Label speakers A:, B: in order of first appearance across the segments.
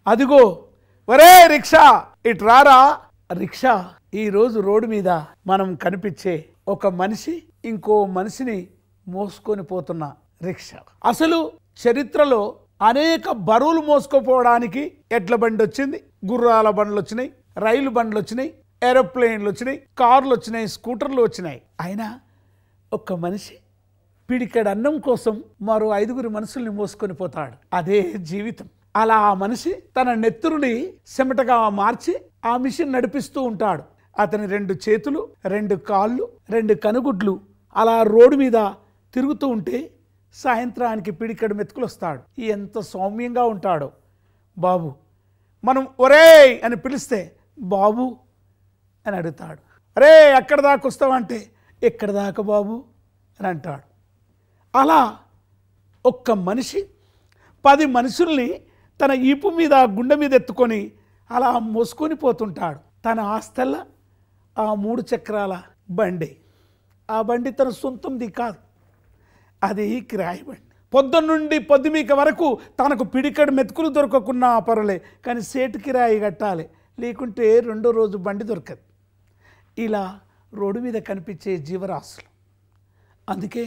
A: అదిగో ఒరే రిక్షా ఇటు రారా రిక్షా ఈ రోజు రోడ్డు మీద మనం కనిపించే ఒక మనిషి ఇంకో మనిషిని మోసుకొని పోతున్న రిక్షా అసలు చరిత్రలో అనేక బరువులు మోసుకుపోవడానికి ఎడ్ల బండి వచ్చింది గుర్రాల బండ్లు వచ్చినాయి రైలు బండ్లు వచ్చినాయి ఏరోప్లేన్లు వచ్చినాయి కార్లు వచ్చినాయి స్కూటర్లు వచ్చినాయి అయినా ఒక్క మనిషి పిడికెడు అన్నం కోసం మరో ఐదుగురు మనుషుల్ని మోసుకొని పోతాడు అదే జీవితం అలా ఆ మనిషి తన నెత్తురుని చెమటగా మార్చి ఆ మిషన్ నడిపిస్తూ ఉంటాడు అతని రెండు చేతులు రెండు కాళ్ళు రెండు కనుగుడ్లు అలా రోడ్డు మీద తిరుగుతూ ఉంటే సాయంత్రానికి పిడికెడు మెతుకులు వస్తాడు ఎంత సౌమ్యంగా ఉంటాడో బాబు మనం ఒరేయ్ అని పిలిస్తే బాబు అని అడుగుతాడు అరే ఎక్కడ దాకా వస్తావంటే ఎక్కడ దాకా బాబు అని అంటాడు అలా ఒక్క మనిషి పది మనుషుల్ని తన ఈపు మీద గుండె మీద ఎత్తుకొని అలా మోసుకొని పోతుంటాడు తన ఆస్తల్ల ఆ మూడు చక్రాల బండి ఆ బండి తన సొంతంది కాదు అది కిరాయి బండి పొద్దున్న నుండి పొద్దుమీక వరకు తనకు పిడికడు మెతుకులు దొరకకున్నా పర్వాలే కానీ సేటు కిరాయి కట్టాలి లేకుంటే రెండో రోజు బండి దొరకదు ఇలా రోడ్డు మీద కనిపించే జీవరాశులు అందుకే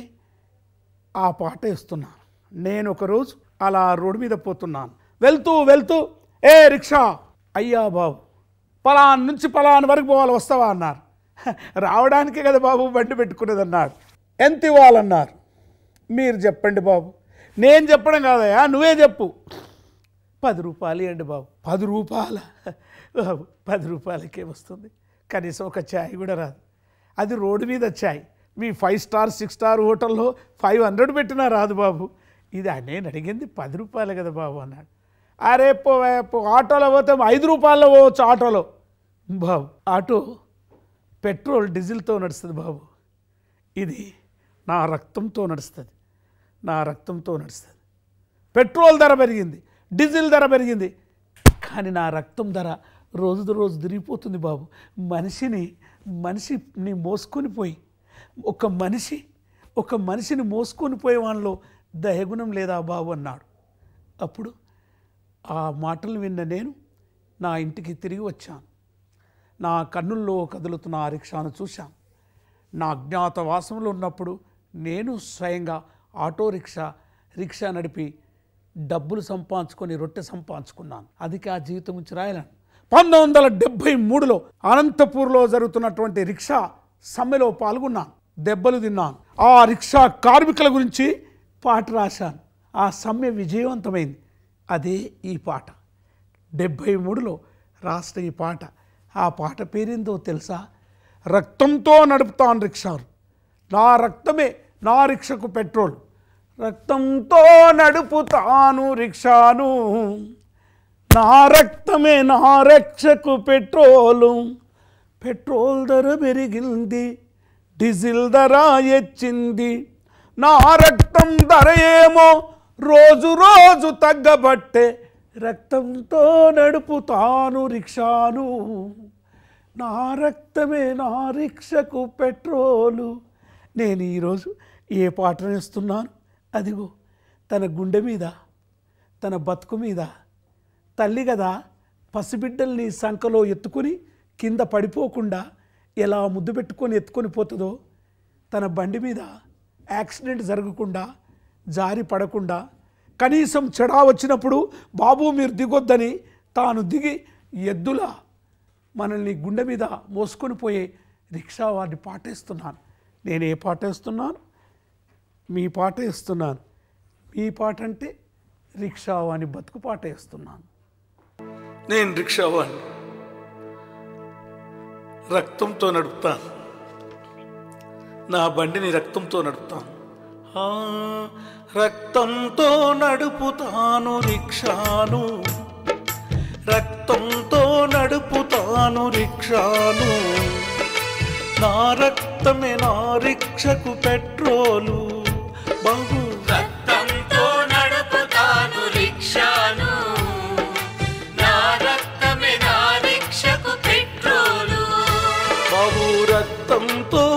A: ఆ పాట ఇస్తున్నాను నేను ఒకరోజు అలా రోడ్డు మీద పోతున్నాను వెళ్తూ వెళ్తూ ఏ రిక్షా అయ్యా బాబు పలాన్ నుంచి పలాన్ వరకు పోవాలి వస్తావా అన్నారు "హ, రావడానికే కదా బాబు బండి పెట్టుకునేది అన్నాడు ఎంత ఇవ్వాలన్నారు మీరు చెప్పండి బాబు నేను చెప్పడం కాదయ్యా నువ్వే చెప్పు పది రూపాయలు ఇవ్వండి బాబు పది రూపాయల బాబు పది రూపాయలకే వస్తుంది కనీసం ఒక ఛాయ్ కూడా రాదు అది రోడ్డు మీద ఛాయ్ మీ ఫైవ్ స్టార్ సిక్స్ స్టార్ హోటల్లో ఫైవ్ హండ్రెడ్ పెట్టినా రాదు బాబు ఇది ఆ నేను అడిగింది పది రూపాయలు కదా బాబు అన్నాడు అరే పో పో ఆటోలో పోతే ఐదు రూపాయల్లో పోవచ్చు ఆటోలో బాబు ఆటో పెట్రోల్ డీజిల్తో నడుస్తుంది బాబు ఇది నా రక్తంతో నడుస్తుంది నా రక్తంతో నడుస్తుంది పెట్రోల్ ధర పెరిగింది డీజిల్ ధర పెరిగింది కానీ నా రక్తం ధర రోజు రోజు తిరిగిపోతుంది బాబు మనిషిని మనిషిని మోసుకొని పోయి ఒక మనిషి ఒక మనిషిని మోసుకొని పోయే వాళ్ళలో దయగుణం లేదా బాబు అన్నాడు అప్పుడు ఆ మాటలు విన్న నేను నా ఇంటికి తిరిగి వచ్చాను నా కన్నుల్లో కదులుతున్న ఆ రిక్షాను చూశాను నా అజ్ఞాతవాసంలో ఉన్నప్పుడు నేను స్వయంగా ఆటో రిక్షా రిక్షా నడిపి డబ్బులు సంపాదించుకొని రొట్టె సంపాదించుకున్నాను అది ఆ జీవితం గురించి రాయలేను పంతొమ్మిది వందల డెబ్భై మూడులో అనంతపూర్లో జరుగుతున్నటువంటి రిక్షా సమ్మెలో పాల్గొన్నాను దెబ్బలు తిన్నాను ఆ రిక్షా కార్మికుల గురించి పాట రాశాను ఆ సమ్మె విజయవంతమైంది అదే ఈ పాట డెబ్భై మూడులో రాసిన ఈ పాట ఆ పాట పేరేందో తెలుసా రక్తంతో నడుపుతాను రిక్షాను నా రక్తమే నా రిక్షకు పెట్రోల్ రక్తంతో నడుపుతాను రిక్షాను నా రక్తమే నా రక్షకు పెట్రోలు పెట్రోల్ ధర పెరిగింది డీజిల్ ధర ఎచ్చింది నా రక్తం ధర ఏమో రోజు రోజు తగ్గబట్టే రక్తంతో నడుపుతాను రిక్షాను నా రక్తమే నా రిక్షకు పెట్రోలు నేను ఈరోజు ఏ పాటను ఇస్తున్నాను అదిగో తన గుండె మీద తన బతుకు మీద తల్లి కదా పసిబిడ్డల్ని సంకలో ఎత్తుకుని కింద పడిపోకుండా ఎలా ముద్దు పెట్టుకొని ఎత్తుకొని పోతుందో తన బండి మీద యాక్సిడెంట్ జరగకుండా జారి పడకుండా కనీసం చెడా వచ్చినప్పుడు బాబు మీరు దిగొద్దని తాను దిగి ఎద్దులా మనల్ని గుండె మీద మోసుకొని పోయే రిక్షా వారిని పాటేస్తున్నాను నేను ఏ పాట వేస్తున్నాను మీ పాట వేస్తున్నాను మీ పాట అంటే రిక్షా వాని బతుకు పాట వేస్తున్నాను నేను రిక్షా వాణ్ణి రక్తంతో నడుపుతాను నా బండిని రక్తంతో నడుపుతాను ఆ, రక్తంతో నడుపుతాను రిక్షాను రక్తంతో నడుపుతాను రిక్షాను నా రక్తమే నా రిక్షకు పెట్రోలు బాబు
B: రక్తంతో నడుపుతాను రిక్షాను నా రక్తమే నా రిక్షకు పెట్రోలు
A: బాబు రక్తంతో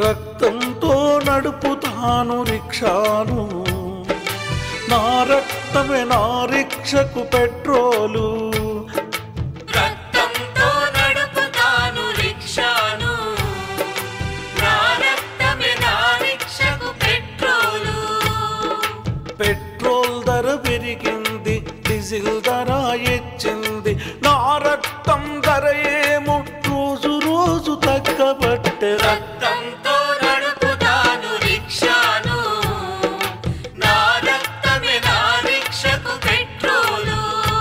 A: రక్తంతో నడుపుతాను రిక్షాను నా రక్త
C: రక్తమే నా రిక్షకు పెట్రోలు
B: రక్తంతో నడుపుతాను రిక్షాను నా రక్తమే నా రిక్షకు పెట్రోలు
C: పెట్రోల్ ధర పెరిగింది డీజిల్ ధర ఎచ్చింది నా రక్తం ధర ఏమో రోజు రోజు తగ్గబట్టే
B: రక్తంతో నడుపుతాను రిక్షాను నా రక్తమే నా రిక్షకు పెట్రోలు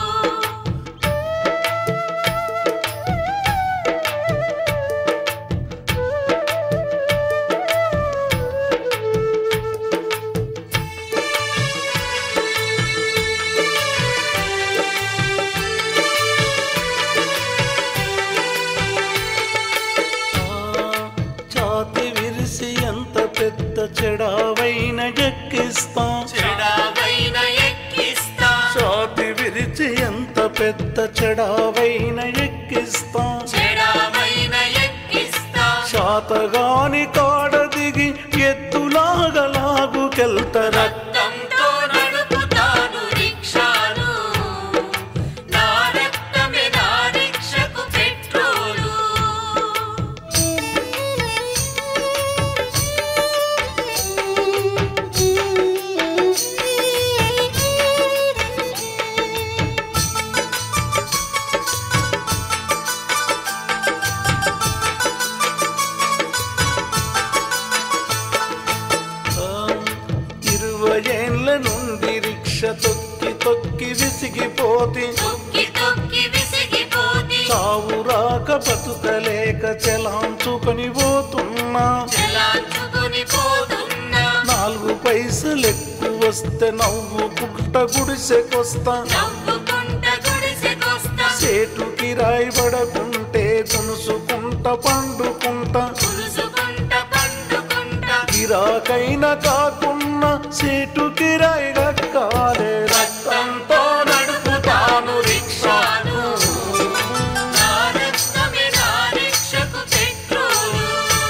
C: ఛాతి విరిసి ఎంత పెద్ద చెడావైన ఎక్కిస్తాం
B: చెడావైన ఎక్కిస్తా
C: ఛాతి విరిచి ఎంత పెద్ద చెడావైన ఎక్కిస్తాం
B: చెడావైన ఎక్కిస్తా
C: శాతగాని కాడ దిగి ఎత్తులాగా లాగుకెళ్తార
B: రక్తంతో నడుపుతాను రిక్షాను నా రక్తమే నా రిక్షకు పెట్రోలు
C: ఇరవై ఏళ్ళ నుండి రిక్ష తొక్కి తొక్కి విసిగిపోతి
B: తొక్కి తొక్కి విసిగిపోతి
C: చావు రాక బతుకలేక చెలాంచుకొని పోతున్నా
B: చెలాంచుకుని పోతున్నా
C: నాలుగు పైసలు ఎక్కువ వస్తే నవ్వుకుంట గుడిసెకొస్తా
B: నవ్వుకుంట గుడిసెకొస్తా
C: సేటు కిరాయి పడకుంటే కొనుసుకుంట పండుకుంటా
B: పులుసుకుంట పండుకుంటా
C: గిరాకైనా కాకున్నా సేటు కిరాయి కక్కాలే రక్తంతో నడుపుతాను రిక్షాను
B: నా రక్తమే నా రిక్షకు పెట్రోలు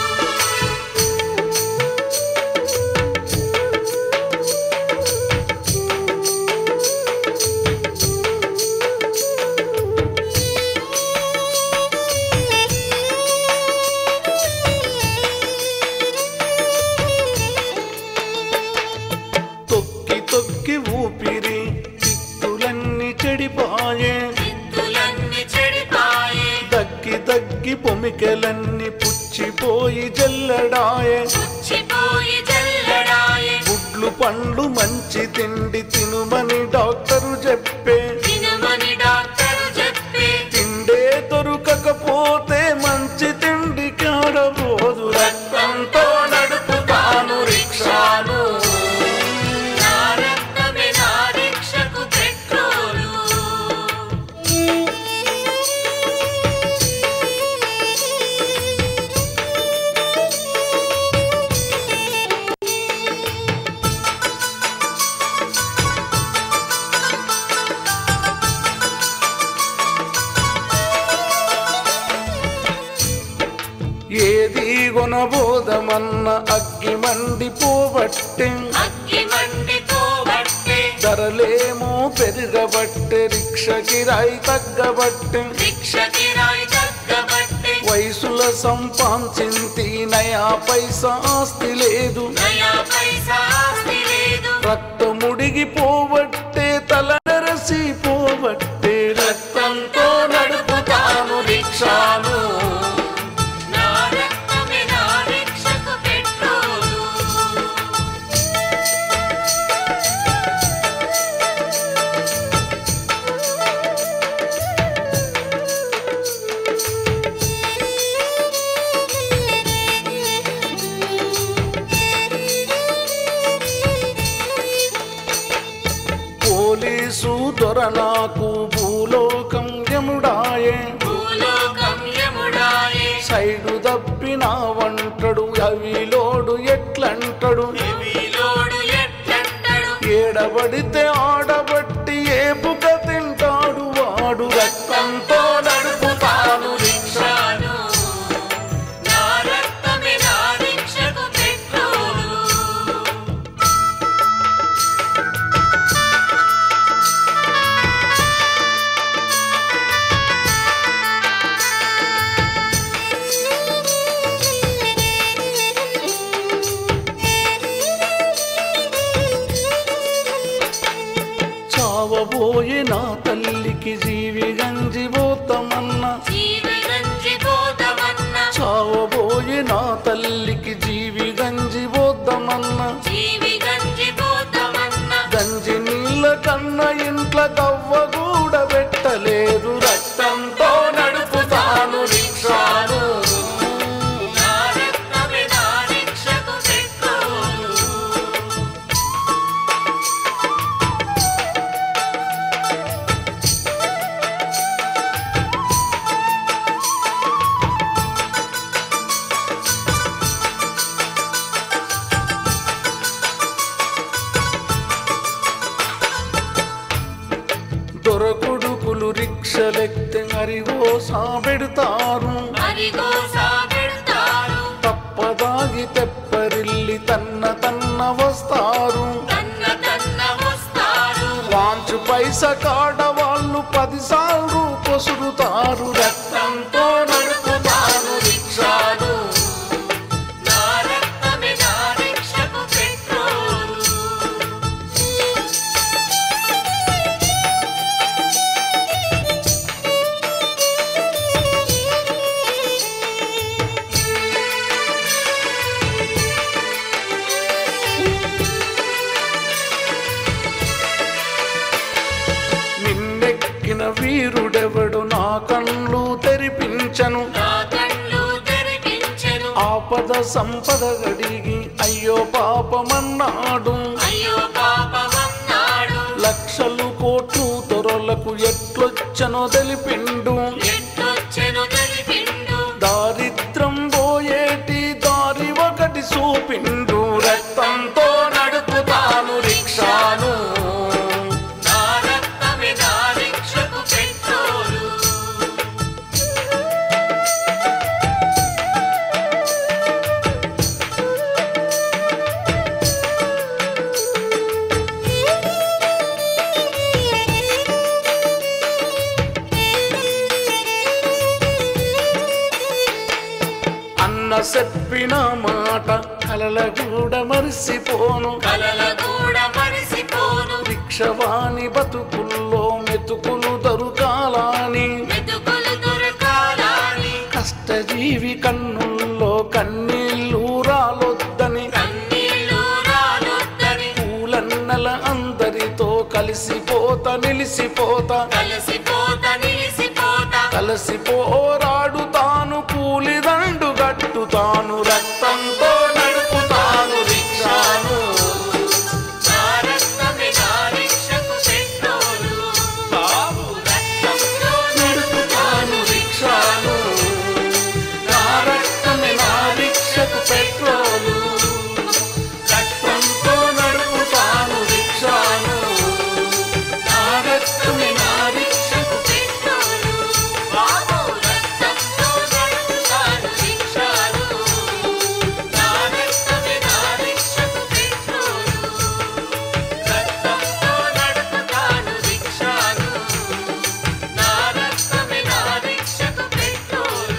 C: తొక్కి తొక్కి ఊపిరి చిత్తులన్నీ చెడిపాయే
B: చిత్తులన్నీ చెడిపాయే
C: దగ్గి దగ్గి పొమికెలన్నీ పుచ్చిపోయి జల్లడాయే
B: పుచ్చిపోయి జల్లడాయే
C: గుడ్లు పండ్లు మంచి తిండి తినుమని డాక్టరు చెప్పే
B: తినమని డాక్టరు చెప్పే
C: తిండే దొరకకపోతే మంచి తిండి కాడబోదు రక్తంతో నడుపుతాను రిక్షాను
B: నా రక్తమే నా రిక్షకు పెట్రోలు
C: ఏది కొనబోదమన్న అగ్గి మండిపోబట్టే
B: అగ్గి మండితో బట్టే
C: ధరలేమో పెరగబట్టే రిక్ష కిరాయి తగ్గబట్టే
B: రిక్ష కిరాయి తగ్గబట్టే
C: వయసుల సంపాంచింతి నయా పైసా ఆస్తి లేదు
B: నయా పైసా ఆస్తి లేదు
C: రక్తముడిగిపోబట్టే తల నెరసిపోబట్టే రక్తంతో నడుపుతాను రిక్షాను
B: నా రక్తమే నా రిక్షకు పెట్రోలు
C: పోలీసు దొర నాకు భూలోకం యముడాయే
B: భూలోకం యముడాయే
C: సైడు దప్పిన వంటడు అవిలోడు ఎట్లంటడు
B: చెవిలోడు ఎట్లంటడు
C: ఏడబడితే ఆడబట్టి ఏపుక తింటాడు వాడు రక్తంతో నడుపుతాను రిక్షా
B: రిక్షాను నా రక్తమే నా రిక్షకు పెట్రోలు
C: చావబోయే నా తల్లికి జీవి గంజి పోతమన్న
B: జీవి గంజి పోతమన్న
C: చావబోయే నా తల్లికి జీవి గంజి పోతమన్న
B: జీవి గంజి పోతమన్న
C: గంజి నీళ్ళ కన్న ఇంట్ల కవ్వ కూడా పెట్టలేదు రక్తంతో నడుపుతాను రిక్షాను
B: నా రక్తమే నా భిక్షకు పెట్రోలు
C: దొరకొడుకులు రిక్షలెక్తే అరిగో సాబెడతారు
B: అరిగో సాబెడతారు
C: తప్పదాగి తెప్పరిల్లి తన్న తన్న వస్తారు
B: తన్న తన్న వస్తారు
C: వాంచు పైస కాడ వాళ్ళు పదిసార్లు పొసురుతారు రక్తంతో నడుపుతారు రిక్షాలు
B: నా రక్తమే నా భిక్షకు పెట్రోలు
C: నిన్నెక్కిన వీరుడెవడు నా కళ్ళు తెరిపించను
B: నా కళ్ళు తెరిపించెను
C: ఆపద సంపద గడిగి అయ్యో పాపమన్నాడు
B: అయ్యో పాపమన్నాడు
C: లక్షలు కోట్లు దొరలకు ఎట్లొచ్చనో తెలిపిండు
B: ఎట్టొచ్చెను తెలిపిండు
C: దారిద్రం పోయేటి దారి ఒకటి చూపిండు రక్తంతో నడుపుతాను రిక్షాను
B: నా రక్తమే నా భిక్షకు పెట్రోలు
C: అన్న చెప్పిన మాట కలల కూడా మరిసిపోను
B: కలల కూడా మరిసిపోను
C: భిక్షవాణి బతుకుల్లో మెతుకులు దొరకాలని
B: మెతుకులు దొరకాలని
C: కష్టజీవి కన్నుల్లో కన్నీళ్ళు రాలొద్దని
B: కన్నీళ్ళు రాలొద్దని
C: పూలన్నల అందరితో కలిసిపోత నిలిసిపోత
B: కలిసిపోత నిలిసిపోత
C: కలిసి పోరాడుతాను కూలిదండు గట్టుతాను రక్తంతో నడుపుతాను రిక్షాను
B: నా రక్తమే నా భిక్షకు పెట్రోలు
C: బాబు
B: రక్తంతో
C: నడుపుతాను రిక్షాను నా రక్తమే నా రిక్షకు పెట్రోలు రక్తంతో నడుపుతాను రిక్షాను నా రక్తమే నా రిక్షకు
B: పెట్రోలు బాబు రక్తంతో నడుపుతాను భిక్షాలు నా రక్తమే నా భిక్షకు పెట్రోలు రక్తంతో నడుపుతాను భిక్షాలు నా రక్తమే నా భిక్షకు పెట్రోలు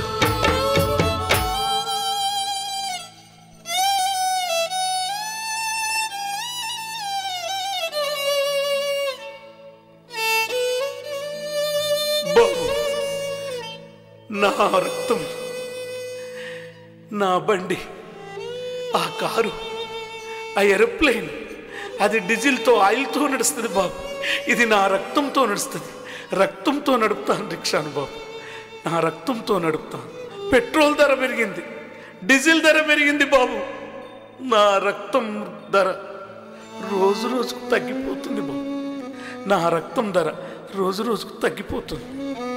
C: బాబు నా రక్తం నా బండి ఆ కారు ఆ ఏరోప్లేన్ అది డీజిల్తో ఆయిల్తో నడుస్తుంది బాబు ఇది నా రక్తంతో నడుస్తుంది రక్తంతో నడుపుతాను రిక్షాను బాబు నా రక్తంతో నడుపుతాను పెట్రోల్ ధర పెరిగింది డీజిల్ ధర పెరిగింది బాబు నా రక్తం ధర రోజు రోజుకు తగ్గిపోతుంది బాబు నా రక్తం ధర రోజు రోజుకు తగ్గిపోతుంది